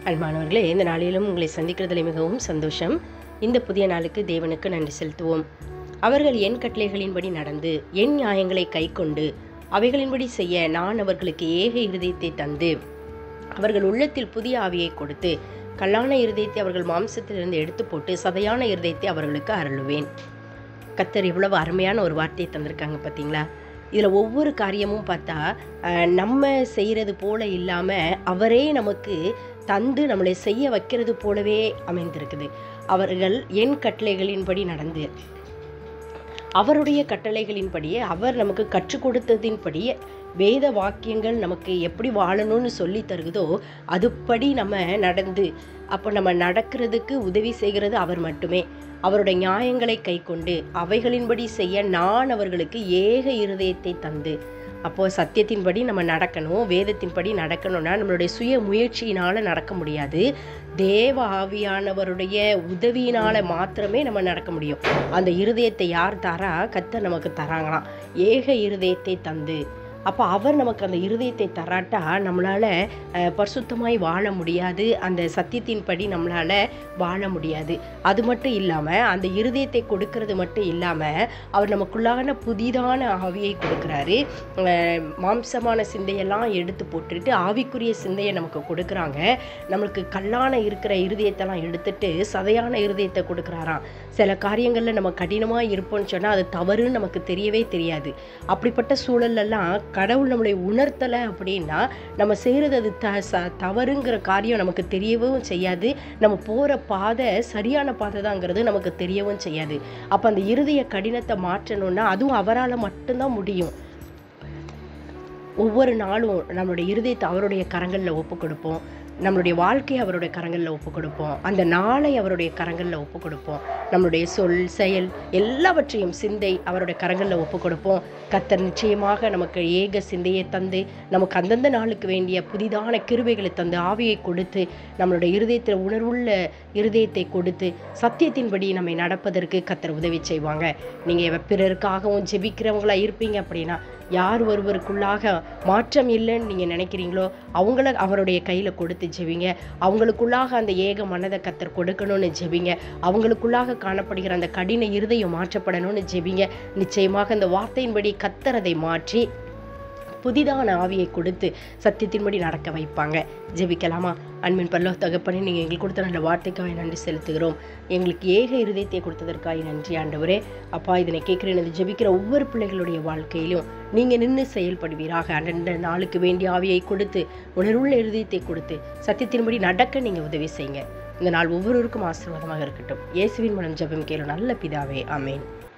அன்பானவர்களே இந்த நாளிலும் உங்களை சந்திக்கிறதில் மிகவும் சந்தோஷம் இந்த புதிய நாளுக்கு தேவனுக்கு நன்றி செலுத்துவோம் அவர்கள் என் கட்டளைகளின்படி நடந்து என் நியாயங்களை கைக்கொண்டு அவைகளின்படி செய்ய நான் அவர்களுக்கு ஏக இருதயத்தை தந்து அவர்கள் உள்ளத்தில் புதிய ஆவியை கொடுத்து கல்லான இருதயத்தை அவர்கள் மாம்சத்திலிருந்து எடுத்து போட்டு சதையான இருதயத்தை அவர்களுக்கு அருளுவேன் கத்தர் இவ்வளவு அருமையான ஒரு வார்த்தையை தந்திருக்காங்க பார்த்தீங்களா இதில் ஒவ்வொரு காரியமும் பார்த்தா அஹ், நம்ம செய்கிறது போல இல்லாமல் அவரே நமக்கு தந்து நம்மளை செய்ய வைக்கிறது போலவே அமைந்திருக்குது அவர்கள் என் கட்டளைகளின்படி நடந்து அவருடைய கட்டளைகளின்படியே அவர் நமக்கு கற்றுக் கொடுத்ததின்படியே வேத வாக்கியங்கள் நமக்கு எப்படி வாழணும்னு சொல்லி தருகுதோ அதுபடி நம்ம நடந்து அப்போ நம்ம நடக்கிறதுக்கு உதவி செய்கிறது அவர் மட்டுமே அவருடைய நியாயங்களை கைக்கொண்டு அவைகளின்படி செய்ய நான் அவர்களுக்கு ஏக இருதயத்தை தந்து அப்போ சத்தியத்தின்படி நம்ம நடக்கணும் வேதத்தின்படி நடக்கணும்னா நம்மளுடைய சுய முயற்சியினால நடக்க முடியாது தேவ ஆவியானவருடைய உதவியினால மாத்திரமே நம்ம நடக்க முடியும் அந்த இருதயத்தை யார் தரா கத்த நமக்கு தராங்களாம் ஏக இருதயத்தை தந்து அப்போ அவர் நமக்கு அந்த இருதயத்தை தராட்டா நம்மளால் பரிசுத்தமாய் வாழ முடியாது அந்த சத்தியத்தின்படி நம்மளால் வாழ முடியாது அது மட்டும் இல்லாமல் அந்த இருதயத்தை கொடுக்கறது மட்டும் இல்லாமல் அவர் நமக்குள்ளான புதிதான ஆவியை கொடுக்குறாரு அஹ் மாம்சமான சிந்தையெல்லாம் எடுத்து போட்டுட்டு ஆவிக்குரிய சிந்தையை நமக்கு கொடுக்குறாங்க நம்மளுக்கு கல்லான இருக்கிற இருதயத்தெல்லாம் எடுத்துட்டு சதையான இருதயத்தை கொடுக்குறாராம் சில காரியங்களில் நம்ம கடினமாக இருப்போம்னு சொன்னால் அது தவறுன்னு நமக்கு தெரியவே தெரியாது அப்படிப்பட்ட சூழல்லலாம் கடவுள் நம்மளை உணர்த்தலை அப்படின்னா நம்ம செய்கிறது அது த ச தவறுங்கிற காரியம் நமக்கு தெரியவும் செய்யாது நம்ம போகிற பாதை சரியான பாதை தாங்கிறது நமக்கு தெரியவும் செய்யாது அப்போ அந்த இருதய கடினத்தை மாற்றணும்னா அதுவும் அவரால் மட்டும்தான் முடியும் ஒவ்வொரு நாளும் நம்மளுடைய இருதயத்தை அவருடைய கரங்களில் ஒப்பு கொடுப்போம் நம்மளுடைய வாழ்க்கையை அவருடைய கரங்களில் ஒப்பு கொடுப்போம் அந்த நாளை அவருடைய கரங்களில் ஒப்பு கொடுப்போம் நம்மளுடைய சொல் செயல் எல்லாவற்றையும் சிந்தை அவருடைய கரங்களில் ஒப்பு கொடுப்போம் கத்தர் நிச்சயமாக நமக்கு ஏக சிந்தையை தந்து நமக்கு அந்தந்த நாளுக்கு வேண்டிய புதிதான கிருபைகளை தந்து ஆவியை கொடுத்து நம்மளுடைய இருதயத்தில் உணர்வுள்ள இருதயத்தை கொடுத்து சத்தியத்தின்படி நம்மை நடப்பதற்கு கத்தர் உதவி செய்வாங்க நீங்கள் பிறருக்காகவும் ஜெபிக்கிறவங்களா இருப்பீங்க அப்படின்னா யார் ஒருவருக்குள்ளாக மாற்றம் இல்லைன்னு நீங்கள் நினைக்கிறீங்களோ அவங்கள அவருடைய கையில் கொடுத்து ஜெபிங்க அவங்களுக்குள்ளாக அந்த ஏக மனதை கத்தர் கொடுக்கணும்னு ஜெபிங்க அவங்களுக்குள்ளாக காணப்படுகிற அந்த கடின இருதயம் மாற்றப்படணும்னு ஜெபிங்க நிச்சயமாக அந்த வார்த்தையின்படி கத்தர் அதை மாற்றி புதிதான ஆவியை கொடுத்து சத்தியத்தின்படி நடக்க வைப்பாங்க ஜெபிக்கலாமா அன்பின் பல்லோ தகப்பனே நீங்கள் எங்களுக்கு கொடுத்த நல்ல வார்த்தைக்காக நன்றி செலுத்துகிறோம் எங்களுக்கு ஏக இருதயத்தை கொடுத்ததற்காக நன்றி ஆண்டவரே அப்பா இதனை கேட்குற எனது ஜெபிக்கிற ஒவ்வொரு பிள்ளைகளுடைய வாழ்க்கையிலும் நீங்கள் நின்று செயல்படுவீராக அன்றண்ட நாளுக்கு வேண்டிய ஆவியை கொடுத்து உணர்வுள்ள இருதயத்தை கொடுத்து சத்தியத்தின்படி நடக்க நீங்கள் உதவி செய்யுங்க இந்த நாள் ஒவ்வொருவருக்கும் ஆசீர்வாதமாக இருக்கட்டும் இயேசுவின் மூலம் ஜெபம் கேளு நல்ல பிதாவே ஆமென்